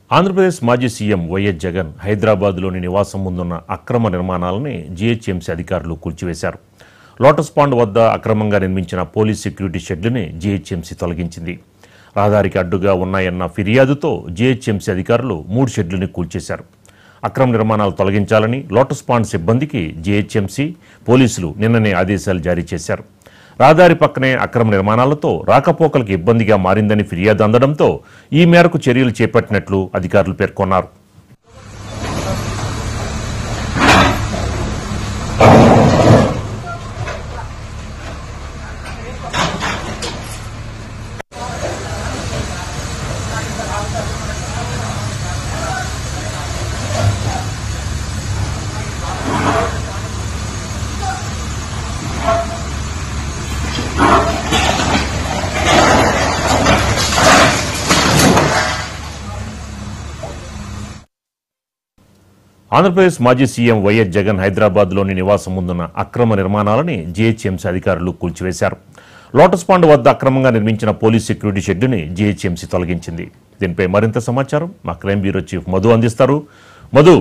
ఆంధ్రప్రదేశ్ మాజీ CM YS Jagan హైదరాబాద్లోని నివాసం ముందున్న అక్రమ నిర్మాణాలని జీహెచ్ఎంసీ అధికారులు కూల్చివేశారు లోటస్ పాండ్ వద్ద అక్రమంగా నిర్మించిన పోలీస్ సెక్యూరిటీ షెడ్లని జీహెచ్ఎంసీ తొలగించింది రహదారికి అడ్డుగా ఉన్నాయన్న ఫిర్యాదుతో జీహెచ్ఎంసీ అధికారులు మూడు షెడ్లని కూల్చేశారు అక్రమ నిర్మాణాలు తొలగించాలని లోటస్ పాండ్ సిబ్బందికి జీహెచ్ఎంసీ పోలీసులు నిన్ననే ఆదేశాలు జారీ చేశారు రహదారి పక్కనే అక్రమ నిర్మాణాలతో రాకపోకలకు ఇబ్బందిగా మారిందని ఫిర్యాదు అందడంతో ఈ మేరకు చర్యలు చేపట్టినట్లు అధికారులు పేర్కొన్నారు ఆంధ్రప్రదేశ్ మాజీ సీఎం వైఎస్ జగన్ హైదరాబాద్లోని నివాసం ముందున్న అక్రమ నిర్మాణాలని జీహెచ్ఎంసీ అధికారులు కూల్చివేశారు లోటస్ పాండ్ వద్ద అక్రమంగా నిర్మించిన పోలీస్ సెక్యూరిటీ షెడ్డుని జీహెచ్ఎంసీ తొలగించింది దీనిపై మరింత సమాచారం మా క్రైమ్ బ్యూరో చీఫ్ మధు అందిస్తారు మధు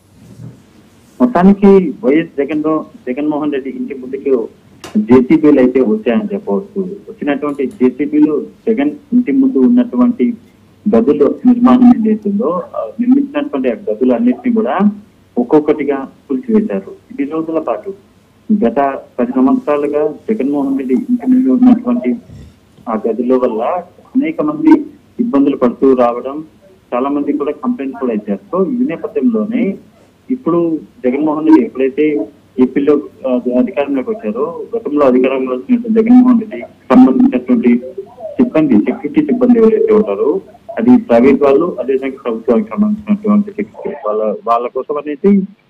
మొత్తానికి వైఎస్ జగన్ జగన్మోహన్ రెడ్డి ఇంటి ముందుకు జేసీబీలు అయితే వచ్చాయని చెప్పవచ్చు వచ్చినటువంటి జేసీబీలు జగన్ ఇంటి ముందు ఉన్నటువంటి గదులు నిర్మాణం ఏదైతుందో ఆ నిర్మించినటువంటి ఆ గదులు అన్నింటినీ కూడా ఒక్కొక్కటిగా కూల్చివేశారు ఇన్ని రోజుల పాటు గత పది సంవత్సరాలుగా జగన్మోహన్ రెడ్డి ఇంటి ముందు ఉన్నటువంటి ఆ గదుల వల్ల అనేక మంది ఇబ్బందులు పడుతూ రావడం చాలా మంది కూడా కంప్లైంట్ కూడా ఇచ్చారు సో ఈ నేపథ్యంలోనే ఇప్పుడు జగన్మోహన్ రెడ్డి ఎప్పుడైతే ఏపీలో ఆ, అధికారంలోకి వచ్చారో గతంలో అధికారంలో వచ్చినటువంటి జగన్మోహన్ రెడ్డి సంబంధించినటువంటి సిబ్బంది సెక్యూరిటీ సిబ్బంది ఎవరైతే ఉంటారో అది ప్రైవేట్ వాళ్ళు అదేవిధంగా ప్రభుత్వానికి సంబంధించినటువంటి సెక్యూరిటీ వాళ్ళ వాళ్ళ కోసం అనేది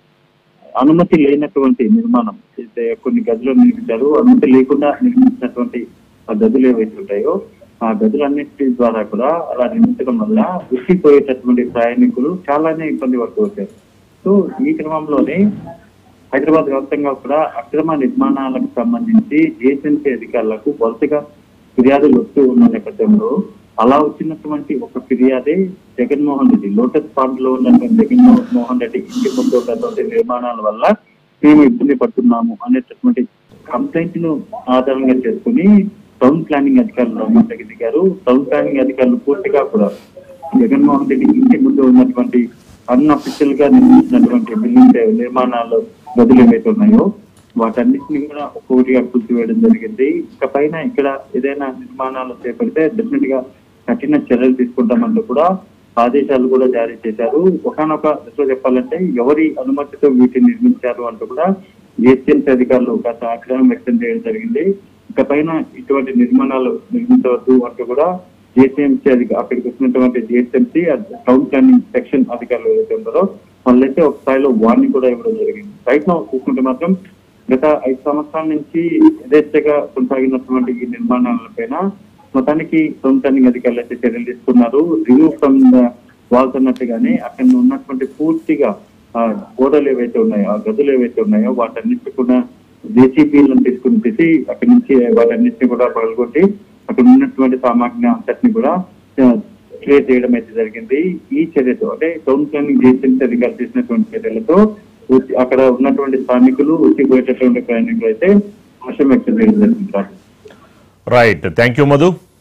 అనుమతి లేనటువంటి నిర్మాణం అయితే కొన్ని గదులు నిర్మించారు అనుమతి లేకుండా నిర్మించినటువంటి ఆ గదులు ఏవైతే ఉంటాయో ఆ గదులన్నిటి ద్వారా కూడా అలా నిర్మించడం వల్ల ఉసిపోయేటటువంటి ప్రయాణికులు చాలానే ఇబ్బంది పడుతూ వచ్చారు సో ఈ క్రమంలోనే హైదరాబాద్ వ్యాప్తంగా కూడా అక్రమ నిర్మాణాలకు సంబంధించి ఏజెన్సీ అధికారులకు వరుసగా ఫిర్యాదులు వస్తూ ఉన్న నేపథ్యంలో అలా వచ్చినటువంటి ఒక ఫిర్యాదే జగన్మోహన్ రెడ్డి లోటస్ పాండ్ లో ఉన్నటువంటి జగన్మోహన్ రెడ్డి ఇంటి ముందు ఉన్నటువంటి నిర్మాణాల వల్ల మేము ఇబ్బంది పడుతున్నాము అనేటటువంటి కంప్లైంట్ ను ఆధారంగా చేసుకుని టౌన్ ప్లానింగ్ అధికారులు రంగంలోకి దిగారు టౌన్ ప్లానింగ్ అధికారులు పూర్తిగా కూడా జగన్మోహన్ రెడ్డి ఇంటి ముందు ఉన్నటువంటి అన్అఫిషియల్ గా నిర్మించినటువంటి బిల్డింగ్ నిర్మాణాలు గదులు ఏవైతే ఉన్నాయో వాటన్నిటిని కూడా ఒక్కొక్కటిగా కూల్చివేయడం జరిగింది ఇక పైన ఇక్కడ ఏదైనా నిర్మాణాలు చేపడితే డెఫినెట్ గా కఠిన చర్యలు తీసుకుంటామంటూ కూడా ఆదేశాలు కూడా జారీ చేశారు ఒకనొక దశలో చెప్పాలంటే ఎవరి అనుమతితో వీటిని నిర్మించారు అంటూ కూడా జిఎస్టీఎంసీ అధికారులు గత ఆగ్రహం వ్యక్తం చేయడం జరిగింది ఇక పైన ఇటువంటి నిర్మాణాలు నిర్మించవద్దు అంటూ కూడా జిఎస్ఎంసీ అధిక అక్కడికి వచ్చినటువంటి జిఎస్ఎంసీ టౌన్ ప్లానింగ్ సెక్షన్ అధికారులు ఏదైతే ఉన్నారో వాళ్ళైతే ఒక స్థాయిలో వార్నింగ్ కూడా ఇవ్వడం జరిగింది రైట్ నో చూసుకుంటే మాత్రం గత ఐదు సంవత్సరాల నుంచి యథేచ్ఛగా కొనసాగినటువంటి ఈ నిర్మాణాలపైన మొత్తానికి టౌన్ ప్లానింగ్ అధికారులు అయితే చర్యలు తీసుకున్నారు రిమూవ్ ఫ్రమ్ ద వాల్స్ అన్నట్టుగానే అక్కడ ఉన్నటువంటి పూర్తిగా ఆ గోడలు ఏవైతే ఉన్నాయో ఆ గదులు ఏవైతే ఉన్నాయో వాటన్నిటి కూడా జేసీబీలను తీసుకుని తీసి అక్కడి నుంచి వాటన్నిటిని కూడా పగలగొట్టి అక్కడ ఉన్నటువంటి సామాగ్రి అంతటిని కూడా క్లియర్ చేయడం అయితే జరిగింది ఈ చర్యతో అంటే టౌన్ ప్లానింగ్ జేసీబీ అధికారులు చేసినటువంటి చర్యలతో ఉచ్చి- అక్కడ ఉన్నటువంటి స్థానికులు వచ్చిపోయేటటువంటి ప్రయాణికులు అయితే హర్షం వ్యక్తం చేయడం జరిగింది Raju. Right thank you Madhu